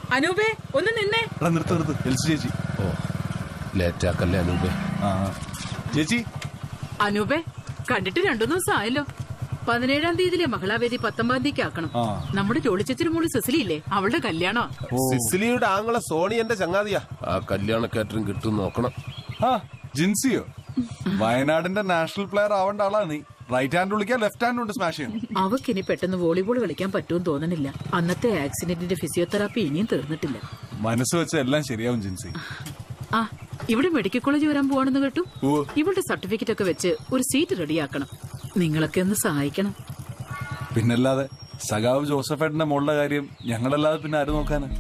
അനൂപേ ഒന്ന് നിന്നേ എടാ നിർത്ത് നിർത്ത് എൽസി ചേച്ചി ഓ ലേറ്റാക്കല്ലേ അനൂപേ ആ ചേച്ചി അനൂപേ കണ്ടിട്ട് രണ്ടു ദിവസം ആയല്ലോ പതിനേഴാം തീയതിയിലെ മഹിളാവേദി പത്തൊമ്പതാം തീയതിക്ക് ആക്കണം ആ. നമ്മുടെ ജോളിച്ചച്ചിന് മോള് സെസിലി ഇല്ലേ അവളുടെ കല്യാണോ സിസിലിയുടെ ആങ്ങളെ സോണി എന്റെ ചങ്ങാതിയാ ആ കല്യാണ കാറ്ററിംഗ് കിട്ടും നോക്കണം ആ ജിൻസിയോ വയനാടിന്റെ നാഷണൽ പ്ലെയർ ആവേണ്ട ആളാ നീ റൈറ്റ് ഹാൻഡ് വിളിക്കാൻ ലെഫ്റ്റ് ഹാൻഡ് കൊണ്ട് സ്മാഷ് ചെയ്യണം അവക്കിനി പെട്ടെന്ന് വോളിബോൾ കളിക്കാൻ പറ്റുമെന്ന് തോന്നണില്ല അന്നത്തെ ആക്സിഡന്റിന്റെ ഫിസിയോതെറാപ്പി ഇനിയും തീർന്നിട്ടില്ല മനസ്സ് വെച്ച എല്ലാം ശരിയാവും ജിൻസി ആ ഇവിടെ മെഡിക്കൽ കോളേജ് വരാൻ പോവാണെന്ന് കേട്ടു ഉവ്വ്. ഇവളുടെ സർട്ടിഫിക്കറ്റ് ഒക്കെ വെച്ച് ഒരു സീറ്റ് റെഡിയാക്കണം നിങ്ങളൊക്കെ ഒന്ന് സഹായിക്കണം പിന്നല്ലാതെ സഖാവ് ജോസഫേട്ടന്റെ മോളുടെ കാര്യം ഞങ്ങളല്ലാതെ പിന്നെ ആര് നോക്കാന്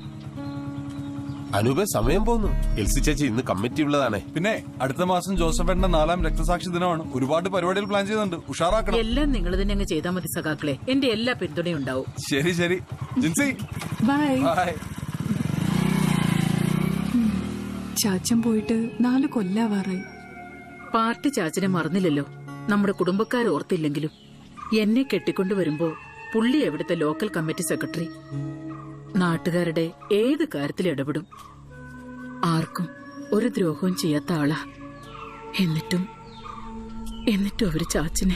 അനൂപേ സമയം പോന്നു എൽസി ചേച്ചി ഇന്ന് കമ്മിറ്റി ഉള്ളതാണേ പിന്നെ അടുത്ത മാസം ജോസഫേട്ടന്റെ നാലാം രക്തസാക്ഷി ദിനമാണ് ഒരുപാട് പരിപാടികൾ പ്ലാൻ ചെയ്യുന്നുണ്ട് ഉഷാറാക്കണം എല്ലാം നിങ്ങൾ തന്നെ അങ്ങ് ചെയ്താൽ മതി സഖാക്കളെ എന്റെ എല്ലാ പിന്തുണയും ഉണ്ടാവും ശരി ശരി ജിൻസി ബൈ ബൈ ചാച്ചൻ പോയിട്ട് നാല് കൊല്ലാവാറായി പാർട്ടി ചാച്ചനെ മറന്നില്ലല്ലോ നമ്മുടെ കുടുംബക്കാർ ഓർത്തില്ലെങ്കിലും എന്നെ കെട്ടിക്കൊണ്ടു വരുമ്പോ പുള്ളി എവിടുത്തെ ലോക്കൽ കമ്മിറ്റി സെക്രട്ടറി നാട്ടുകാരുടെ ഏത് കാര്യത്തിൽ ഇടപെടും ആർക്കും ഒരു ദ്രോഹവും ചെയ്യാത്ത ആളാ എന്നിട്ടും എന്നിട്ടും അവര് ചാച്ചനെ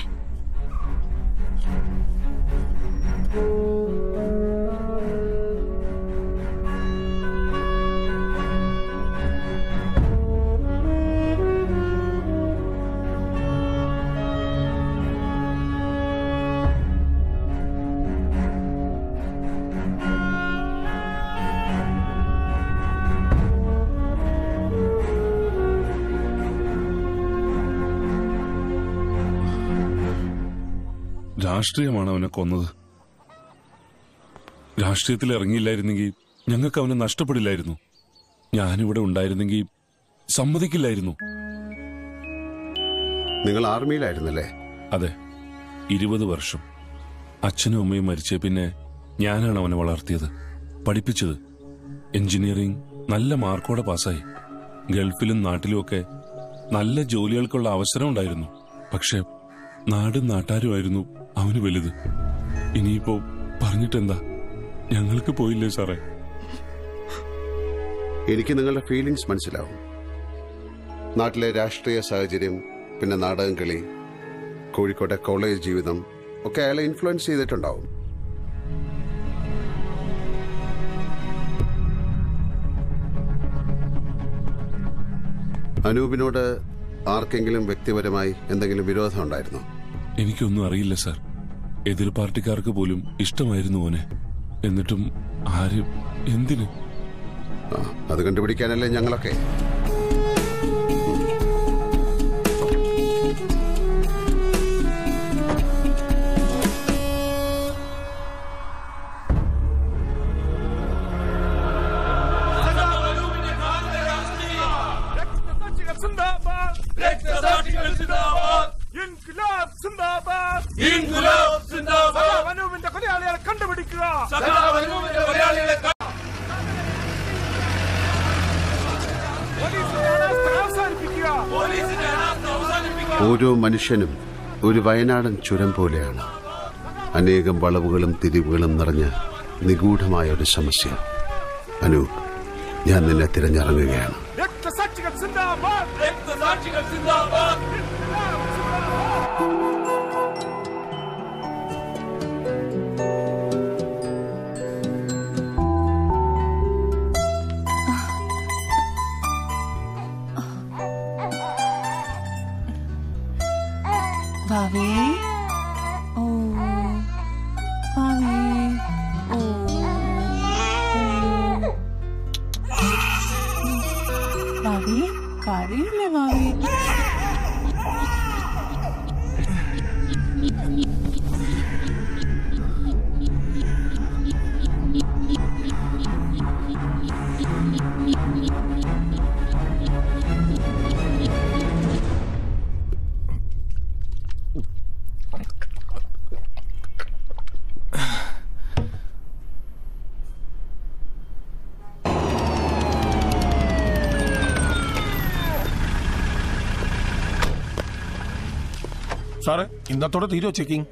രാഷ്ട്രീയമാണ് അവനെ കൊന്നത് രാഷ്ട്രീയത്തിൽ ഇറങ്ങിയില്ലായിരുന്നെങ്കിൽ ഞങ്ങൾക്ക് അവനെ നഷ്ടപ്പെടില്ലായിരുന്നു ഞാനിവിടെ ഉണ്ടായിരുന്നെങ്കിൽ സമ്മതിക്കില്ലായിരുന്നു നിങ്ങൾ ആർമിയിലായിരുന്നല്ലേ അതെ ഇരുപത് വർഷം അച്ഛനും അമ്മയും മരിച്ച പിന്നെ ഞാനാണ് അവനെ വളർത്തിയത് പഠിപ്പിച്ചത് എഞ്ചിനീയറിംഗ് നല്ല മാർക്കോടെ പാസ്സായി ഗൾഫിലും നാട്ടിലുമൊക്കെ നല്ല ജോലികൾക്കുള്ള അവസരം ഉണ്ടായിരുന്നു പക്ഷെ നാടും നാട്ടാരുമായിരുന്നു അവന് വലുത് ഇനിയിപ്പോ പറഞ്ഞിട്ടെന്താ ഞങ്ങൾക്ക് പോയില്ലേ സാറേ എനിക്ക് നിങ്ങളുടെ ഫീലിങ്സ് മനസ്സിലാവും നാട്ടിലെ രാഷ്ട്രീയ സാഹചര്യം പിന്നെ നാടകം കളി കോഴിക്കോട്ടെ കോളേജ് ജീവിതം ഒക്കെ അയാളെ ഇൻഫ്ലുവൻസ് ചെയ്തിട്ടുണ്ടാവും അനൂപിനോട് ആർക്കെങ്കിലും വ്യക്തിപരമായി എന്തെങ്കിലും വിരോധം ഉണ്ടായിരുന്നോ എനിക്കൊന്നും അറിയില്ല സാർ എതിർ പാർട്ടിക്കാർക്ക് പോലും ഇഷ്ടമായിരുന്നു ഓനെ എന്നിട്ടും ആരും എന്തിന് ആ, അത് കണ്ടുപിടിക്കാനല്ലേ ഞങ്ങളൊക്കെ ഓരോ മനുഷ്യനും ഒരു വയനാടൻ ചുരം പോലെയാണ് അനേകം വളവുകളും തിരിവുകളും നിറഞ്ഞ നിഗൂഢമായ ഒരു സമസ്യ അനൂപ് ഞാൻ നിന്നെ തിരഞ്ഞിറങ്ങുകയാണ് ഭാവി ഓ ഭാവി ഓ ഭാവി കരയില്ലേ ഭാവി സാറേ ഇന്നത്തോടെ തീരുവോ ചെക്കിംഗ്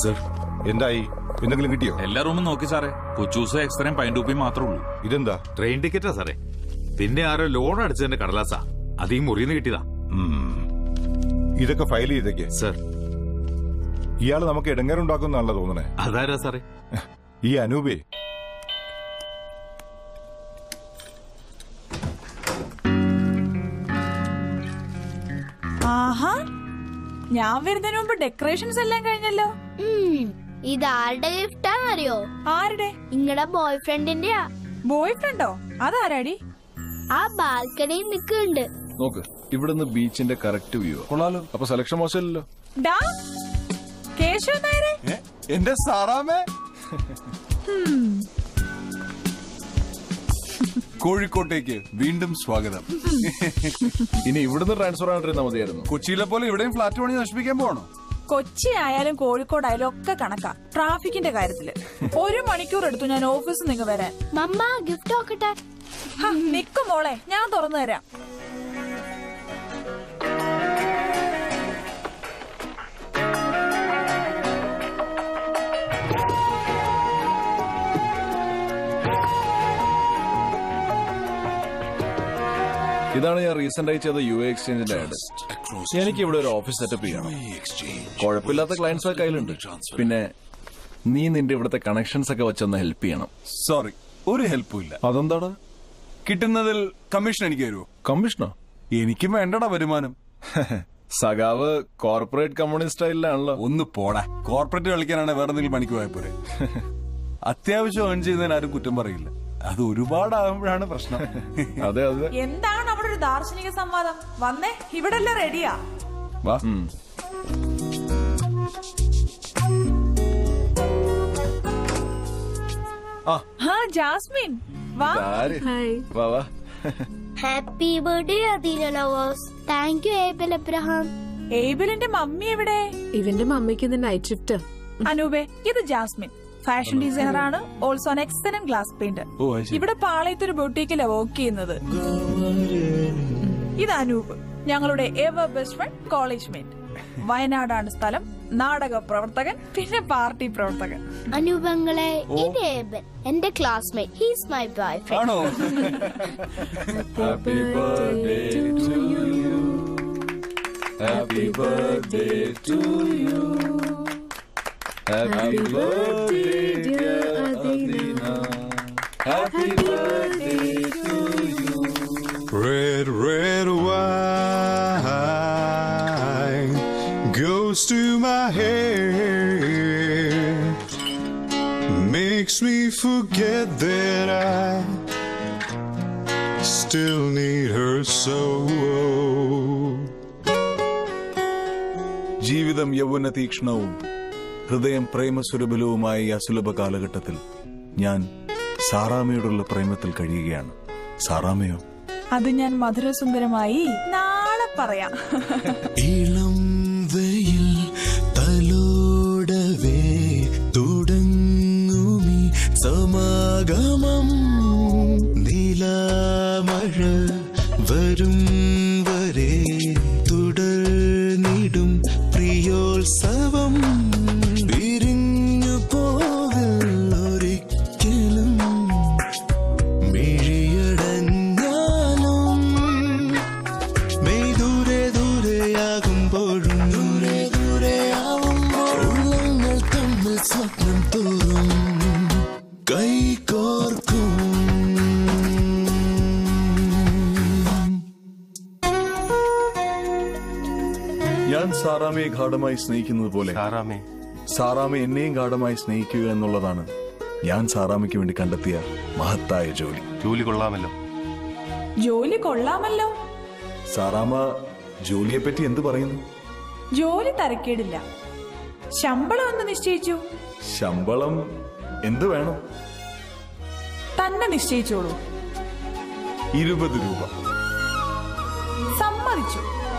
സർ എന്തായി എന്തെങ്കിലും കിട്ടിയോ എല്ലാ റൂമും നോക്കി സാറേ കൊച്ചൂസ് എക്സ്റേയും പൈൻഡൂപ്പിയും മാത്രമേ ഉള്ളൂ ഇതെന്താ ട്രെയിൻ ടിക്കറ്റാ സാറേ പിന്നെ ആരോ ലോൺ അടിച്ചതിന്റെ കടലാസാ അത് ഈ മുറിന്ന് കിട്ടിയതാ ഇതൊക്കെ ഫയൽ ചെയ്തേക്ക് സർ ഇയാൾ നമുക്ക് ഇടങ്ങേറുണ്ടാക്കുന്നാണല്ലോ തോന്നണേ അതാരാ സാറേ ഈ അനൂപേ ആഹാ ഞാൻ വരുന്നതിന് മുമ്പ് ഡെക്കറേഷൻസ് എല്ലാം കഴിഞ്ഞല്ലോ ഇത് ആരുടെ ഗിഫ്റ്റാന്ന് അറിയോ ആരുടെ നിങ്ങളുടെ ബോയ് ഫ്രണ്ടിന്റെയാ ബോയ് ഫ്രണ്ടോ അതാരാടി ആ ബാൽക്കണിയിൽ നിൽക്കുന്നുണ്ട് നോക്ക് ഇവിടുന്ന് ബീച്ചിന്റെ കറക്റ്റ് വ്യൂ കൊള്ളാലോ അപ്പൊ സെലക്ഷൻ മോശമല്ലല്ലോ ഡാ കേശവ നായരെ എന്റെ സാറാമേ കോഴിക്കോട്ടേക്ക് വീണ്ടും സ്വാഗതം ഇനി ഇവിടുന്ന് ട്രാൻസ്ഫർ ആണ്ടിരുന്ന മതിയായിരുന്നു കൊച്ചിയിലെ പോലെ ഇവിടെയും ഫ്ലാറ്റ് പണി നശിപ്പിക്കാൻ പോകണോ കൊച്ചി ആയാലും കോഴിക്കോടായാലും ഒക്കെ കണക്കാ ട്രാഫിക്കിന്റെ കാര്യത്തില് ഒരു മണിക്കൂർ എടുത്തു ഞാൻ ഓഫീസിൽ നിന്ന് വരാൻ മമ്മ ഗിഫ്റ്റ് നോക്കട്ടെ ഹ, നിക്ക് മോളെ ഞാൻ തുറന്നു തരാം ഇതാണ് ഞാൻ റീസെന്റ് ആയി ചെയ്ത യു എ എക്സ്ചേഞ്ചിന്റെ ആഡ് എനിക്ക് ഇവിടെ ഒരു ഓഫീസ് സെറ്റപ്പ് ചെയ്യണം കുഴപ്പമില്ലാത്ത ക്ലയൻസ് ഒക്കെ കയ്യിലുണ്ട് പിന്നെ നീ നിന്റെ ഇവിടുത്തെ കണക്ഷൻസ് ഒക്കെ വെച്ചൊന്ന് ഹെൽപ്പ് ചെയ്യണം സോറി ഒരു ഹെൽപ്പും ഇല്ല അതെന്താടാ കിട്ടുന്നതിൽ കമ്മീഷൻ എനിക്ക് തരുമോ കമ്മീഷനോ എനിക്കും വേണ്ടടാ വരുമാനം സഖാവ് കോർപ്പറേറ്റ് കമ്മ്യൂണിസ്റ്റ് സ്റ്റൈലിലാണല്ലോ ഒന്ന് പോടാ കോർപ്പറേറ്റ് കളിക്കാനാണ് വേറെ എന്തെങ്കിലും പണിക്ക് പോയ പോരെ അത്യാവശ്യം ഏൺ ചെയ്യുന്നതിന് ആരും കുറ്റം പറയില്ല അത് ഒരുപാടാകുമ്പോഴാണ് പ്രശ്നം അതെ അതെ എന്താണ് അവിടെ ഒരു ദാർശനിക സംവാദം വന്നേ ഇവിടെല്ലാം റെഡിയാ വാ ആ ജാസ്മിൻ വാ ആര്? വാ വാ happy birthday Adeena lovers thank you Abel Abraham ഏബിലിന്റെ മമ്മി എവിടെ ഇവന്റെ മമ്മിക്ക് ഇന്ന് നൈറ്റ് ഷിഫ്റ്റ് അനൂപേ ഇത് ജാസ്മിൻ ഫാഷൻ ഡിസൈനർ ആണ് also an excellent glass painter ഓ അത് ശരി. ഇവിടെ പാളയത്തൊരു ബൊട്ടീക്കിലാ വർക്ക് ചെയ്യുന്നത് ഇത് അനൂപ് ഞങ്ങളുടെ ever best friend college mate വയനാടാണ് സ്ഥലം നാടക പ്രവർത്തകൻ പിന്നെ പാർട്ടി പ്രവർത്തകൻ അനുപങ്ങളെ ഇത് ഏബൽ എന്റെ classmate he's my boyfriend ആണോ happy birthday to you happy birthday to you happy birthday dear Adeena happy birthday to you Red, red wine goes to my head, makes me forget that I still need her so. ജീവിതം യൗവന തീക്ഷ്ണവും ഹൃദയം പ്രേമസുരബലവുമായ ഈ അസുലഭ കാലഘട്ടത്തിൽ ഞാൻ സാറാമയോടുള്ള പ്രേമത്തിൽ കഴിയുകയാണ് സാറാമയോ അത് ഞാൻ മധുരസുന്ദരമായി നാളെ പറയാം ഇളം വെയിൽ തലോടവേ തുടങ്ങുമി സമാഗമം നിലാമഴ വരും വരെ തുടർന്നിടും പ്രിയോത്സവം പിരിഞ്ഞു പോകൽ ഒരിക്കലും മിഴിയടഞ്ഞാലും മെയ് ദൂരെ ദൂരെയാകുമ്പോഴും ദൂരെ ദൂരെയാവുമ്പോൾ ഉള്ളങ്ങൾ തമ്മിൽ സ്വപ്നം തോറും കൈകോർക്കും ഞാൻ സാറാമയെ ഗാഠമായി സ്നേഹിക്കുന്നത് പോലെ സാറാമേ സാറാമ എന്നെയും ഗാഠമായി സ്നേഹിക്കുക എന്നുള്ളതാണ് ഞാൻ സാറാമയ്ക്ക് വേണ്ടി കണ്ടെത്തിയ മഹത്തായ ജോലി ജോലി കൊള്ളാമല്ലോ ജോലി കൊള്ളാമല്ലോ സാറാമ ജോലിയെ പറ്റി എന്ത് പറയുന്നു ജോലി തരക്കേടില്ല ശമ്പളം ഒന്ന് നിശ്ചയിച്ചു ശമ്പളം എന്ത് വേണം തന്നെ നിശ്ചയിച്ചോളൂ ഇരുപത് രൂപ സമ്മതിച്ചു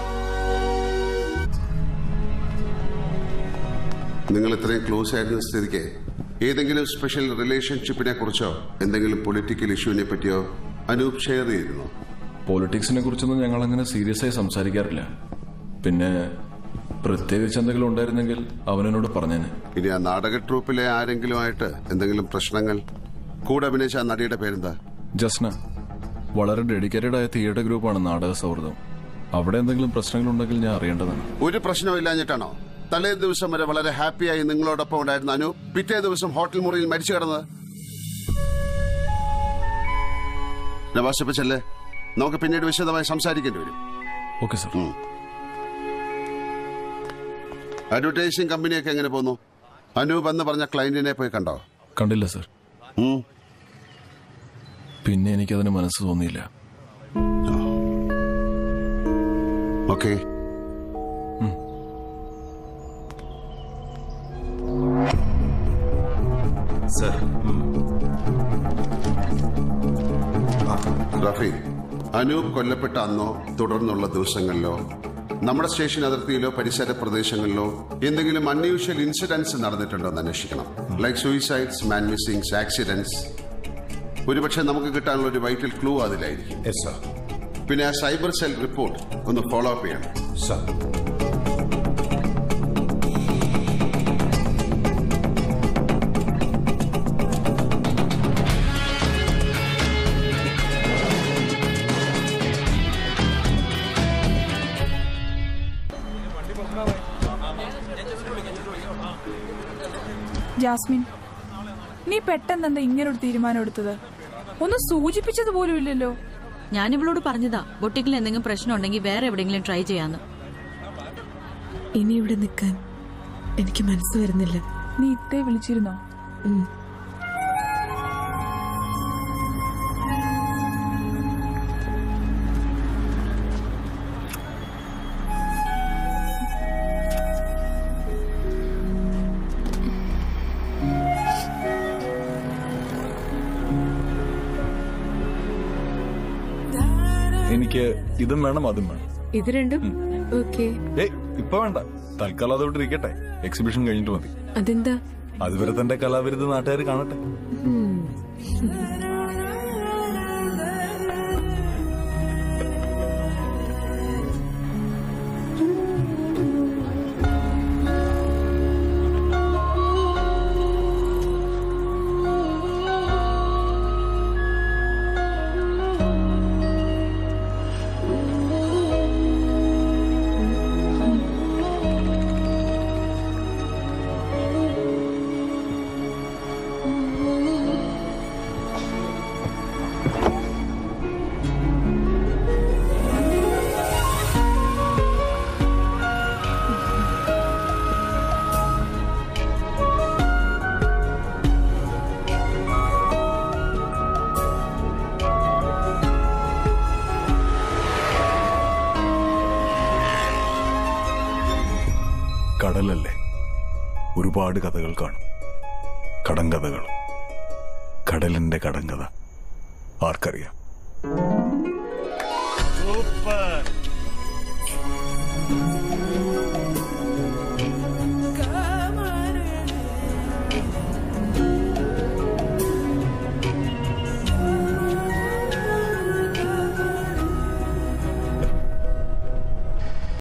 നിങ്ങൾ ഇത്രയും ക്ലോസ് ആയിരുന്ന സ്ഥിതിക്ക് ഏതെങ്കിലും സ്പെഷ്യൽ റിലേഷൻഷിപ്പിനെ കുറിച്ചോ എന്തെങ്കിലും പൊളിറ്റിക്കൽ ഇഷ്യൂവിനെ പറ്റിയോ അനൂപ് ഷെയർ ചെയ്തിരുന്നു പൊളിറ്റിക്സിനെ കുറിച്ചൊന്നും ഞങ്ങൾ അങ്ങനെ സീരിയസ് ആയി സംസാരിക്കാറില്ല പിന്നെ പ്രത്യേകിച്ച് എന്തെങ്കിലും ഉണ്ടായിരുന്നെങ്കിൽ അവനെന്നോട് പറഞ്ഞേനെ ഇനി ആ നാടക ട്രൂപ്പിലെ ആരെങ്കിലും ആയിട്ട് എന്തെങ്കിലും പ്രശ്നങ്ങൾ കൂടെ അഭിനയിച്ച ആ നടിയുടെ പേരെന്താ ജസ്ന വളരെ ഡെഡിക്കേറ്റഡ് ആയ തിയേറ്റർ ഗ്രൂപ്പാണ് നാടക സൗഹൃദം അവിടെ എന്തെങ്കിലും പ്രശ്നങ്ങളുണ്ടെങ്കിൽ ഞാൻ അറിയേണ്ടതാണ് ഒരു പ്രശ്നവും ഇല്ലാഞ്ഞിട്ടാണോ തലേ ദിവസം വരെ വളരെ ഹാപ്പിയായി നിങ്ങളോടൊപ്പം ഉണ്ടായിരുന്ന അനു പിറ്റേ ദിവസം ഹോട്ടൽ മുറിയിൽ മരിച്ചു കിടന്നത് നവാസ് ചെല്ലേ നമുക്ക് പിന്നീട് വിശദമായി സംസാരിക്കേണ്ടി വരും ഓക്കെ സർ അഡ്വർടൈസിംഗ് കമ്പനിയൊക്കെ എങ്ങനെ പോന്നു അനൂപ് എന്ന് പറഞ്ഞ ക്ലയന്റിനെ പോയി കണ്ടോ കണ്ടില്ല സർ പിന്നെ എനിക്കതിന് മനസ്സ് തോന്നിയില്ല ഓക്കെ സർ റഫി അനൂപ് കൊല്ലപ്പെട്ട അന്നോ തുടർന്നുള്ള ദിവസങ്ങളിലോ നമ്മുടെ സ്റ്റേഷൻ അതിർത്തിയിലോ പരിസര പ്രദേശങ്ങളിലോ എന്തെങ്കിലും അൺയൂഷ്വൽ ഇൻസിഡൻസ് നടന്നിട്ടുണ്ടോ എന്ന് അന്വേഷിക്കണം like suicides man missings accidents ഒരുപക്ഷെ നമുക്ക് കിട്ടാനുള്ള ഒരു വൈറ്റൽ ക്ലൂ അതിലായിരിക്കും പിന്നെ ആ സൈബർ സെൽ റിപ്പോർട്ട് ഒന്ന് ഫോളോ അപ്പ് ചെയ്യണം ജാസ്മിൻ നീ പെട്ടെന്ന് എന്താ ഇങ്ങനൊരു തീരുമാനം എടുത്തത് ഒന്ന് സൂചിപ്പിച്ചത് പോലും ഇല്ലല്ലോ ഞാൻ ഇവളോട് പറഞ്ഞതാ ബൊട്ടിക്കിൽ എന്തെങ്കിലും പ്രശ്നം ഉണ്ടെങ്കിൽ വേറെ എവിടെയെങ്കിലും ട്രൈ ചെയ്യാന്ന് ഇനി ഇവിടെ നിൽക്കാൻ എനിക്ക് മനസ്സ് വരുന്നില്ല നീ ഇത്തേ വിളിച്ചിരുന്നോ എനിക്ക് ഇതും വേണം അതും വേണം ഇത് രണ്ടും ഓക്കെ ഏയ് ഇപ്പൊ വേണ്ട തൽക്കാലം അതോട്ട് ഇരിക്കട്ടെ എക്സിബിഷൻ കഴിഞ്ഞിട്ട് മതി അതെന്താ അതുവരെ തന്റെ കലാവിരുത് നാട്ടുകാർ കാണട്ടെ ഉം. കടലല്ലേ ഒരുപാട് കഥകൾ കാണും കടങ്കഥകൾ കടലിന്റെ കടങ്കഥ ആർക്കറിയാം